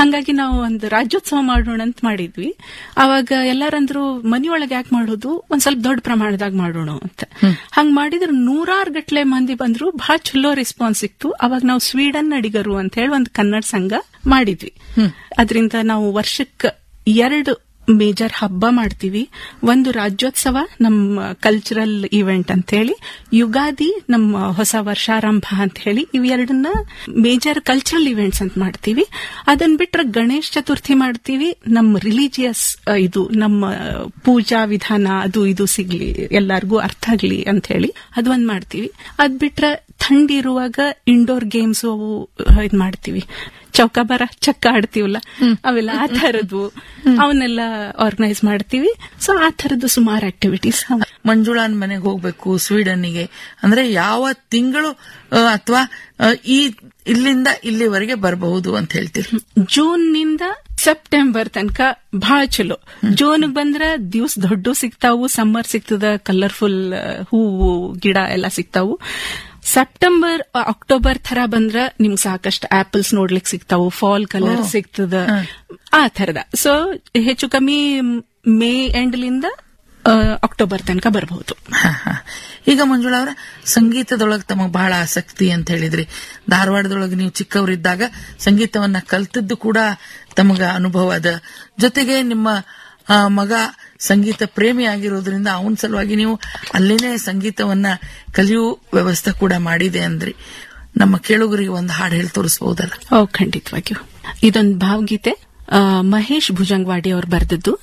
ಹಂಗಾಗಿ ನಾವು ಒಂದು ರಾಜ್ಯೋತ್ಸವ ಮಾಡೋಣ ಅಂತ ಮಾಡಿದ್ವಿ ಅವಾಗ ಎಲ್ಲಾರಂದ್ರು ಮನಿಯೊಳಗೆ ಯಾಕೆ ಮಾಡೋದು ಒಂದ್ ಸ್ವಲ್ಪ ದೊಡ್ಡ ಪ್ರಮಾಣದಾಗ ಮಾಡೋಣ ಅಂತ ಹಂಗ್ ಮಾಡಿದ್ರೆ ನೂರಾರು ಗಟ್ಲೆ ಮಂದಿ ಬಂದ್ರು ಬಹಳ ಚಲೋ ರೆಸ್ಪಾನ್ಸ್ ಸಿಕ್ತು ಅವಾಗ ನಾವು ಸ್ವೀಡನ್ ಅಡಿಗರು ಅಂತ ಹೇಳಿ ಒಂದು ಕನ್ನಡ ಸಂಘ ಮಾಡಿದ್ವಿ ಅದರಿಂದ ನಾವು ವರ್ಷಕ್ಕೆ ಎರಡು ಮೇಜರ್ ಹಬ್ಬ ಮಾಡ್ತೀವಿ ಒಂದು ರಾಜ್ಯೋತ್ಸವ ನಮ್ಮ ಕಲ್ಚರಲ್ ಇವೆಂಟ್ ಅಂತ ಹೇಳಿ ಯುಗಾದಿ ನಮ್ಮ ಹೊಸ ವರ್ಷಾರಂಭ ಅಂತ ಹೇಳಿ ಇವೆರಡನ್ನ ಮೇಜರ್ ಕಲ್ಚರಲ್ ಇವೆಂಟ್ಸ್ ಅಂತ ಮಾಡ್ತೀವಿ ಅದನ್ ಬಿಟ್ರೆ ಗಣೇಶ ಚತುರ್ಥಿ ಮಾಡ್ತೀವಿ ನಮ್ಮ ರಿಲಿಜಿಯಸ್ ಇದು ನಮ್ಮ ಪೂಜಾ ವಿಧಾನ ಅದು ಇದು ಸಿಗ್ಲಿ ಎಲ್ಲಾರ್ಗೂ ಅರ್ಥ ಆಗ್ಲಿ ಅಂತ ಹೇಳಿ ಅದೊಂದ್ ಮಾಡ್ತೀವಿ ಅದ್ ಬಿಟ್ರೆ ಥಂಡಿ ಇರುವಾಗ ಇಂಡೋರ್ ಗೇಮ್ಸ್ ಅವು ಇದ್ ಮಾಡ್ತೀವಿ ಚೌಕಾಬಾರ ಚಕ್ಕ ಆಡ್ತೀವಲ್ಲ ಅವೆಲ್ಲ ಆ ತರದ್ದು ಅವನ್ನೆಲ್ಲ ಆರ್ಗನೈಸ್ ಮಾಡ್ತೀವಿ ಸೊ ಆ ತರದ್ದು ಸುಮಾರು ಆಕ್ಟಿವಿಟೀಸ್ ಮಂಜುಳಾನ್ ಮನೆಗೆ ಹೋಗ್ಬೇಕು ಸ್ವೀಡನ್ನಿಗೆ ಅಂದ್ರೆ ಯಾವ ತಿಂಗಳು ಅಥವಾ ಈ ಇಲ್ಲಿಂದ ಇಲ್ಲಿವರೆಗೆ ಬರಬಹುದು ಅಂತ ಹೇಳ್ತೀರಿ ಜೂನ್ ನಿಂದ ಸೆಪ್ಟೆಂಬರ್ ತನಕ ಬಹಳ ಚಲೋ ಜೂನ್ ಬಂದ್ರ ದಿವ್ಸ ದೊಡ್ಡ ಸಿಗ್ತಾವು ಸಮ್ಮರ್ ಸಿಗ್ತದ ಕಲರ್ಫುಲ್ ಹೂವು ಗಿಡ ಎಲ್ಲ ಸಿಗ್ತಾವು ಸೆಪ್ಟೆಂಬರ್ ಅಕ್ಟೋಬರ್ ತರ ಬಂದ್ರ ನಿಮ್ಗೆ ಸಾಕಷ್ಟು ಆಪಲ್ಸ್ ನೋಡ್ಲಿಕ್ಕೆ ಸಿಗ್ತಾವು ಫಾಲ್ ಕಲರ್ ಸಿಗ್ತದ ಆ ತರದ ಸೊ ಹೆಚ್ಚು ಕಮ್ಮಿ ಮೇ ಎಂಡ್ಲಿಂದ ಅಕ್ಟೋಬರ್ ತನಕ ಬರಬಹುದು ಈಗ ಮಂಜುಳಾ ಅವರ ಸಂಗೀತದೊಳಗೆ ತಮಗೆ ಬಹಳ ಆಸಕ್ತಿ ಅಂತ ಹೇಳಿದ್ರಿ ಧಾರವಾಡದೊಳಗೆ ನೀವು ಚಿಕ್ಕವರಿದ್ದಾಗ ಸಂಗೀತವನ್ನ ಕಲ್ತದ್ದು ಕೂಡ ತಮಗ ಅನುಭವ ಅದ ಜೊತೆಗೆ ನಿಮ್ಮ ಮಗ ಸಂಗೀತ ಪ್ರೇಮಿ ಆಗಿರೋದ್ರಿಂದ ಅವನ ಸಲುವಾಗಿ ನೀವು ಅಲ್ಲಿನೇ ಸಂಗೀತವನ್ನ ಕಲಿಯುವ ವ್ಯವಸ್ಥೆ ಕೂಡ ಮಾಡಿದೆ ಅಂದ್ರಿ ನಮ್ಮ ಕೇಳುಗರಿಗೆ ಒಂದು ಹಾಡು ಹೇಳಿ ತೋರಿಸಬಹುದಲ್ಲ ಓ ಖಂಡಿತವಾಗಿಯೂ ಇದೊಂದು ಭಾವಗೀತೆ ಮಹೇಶ್ ಭುಜಂಗವಾಡಿ ಅವರು ಬರೆದದ್ದು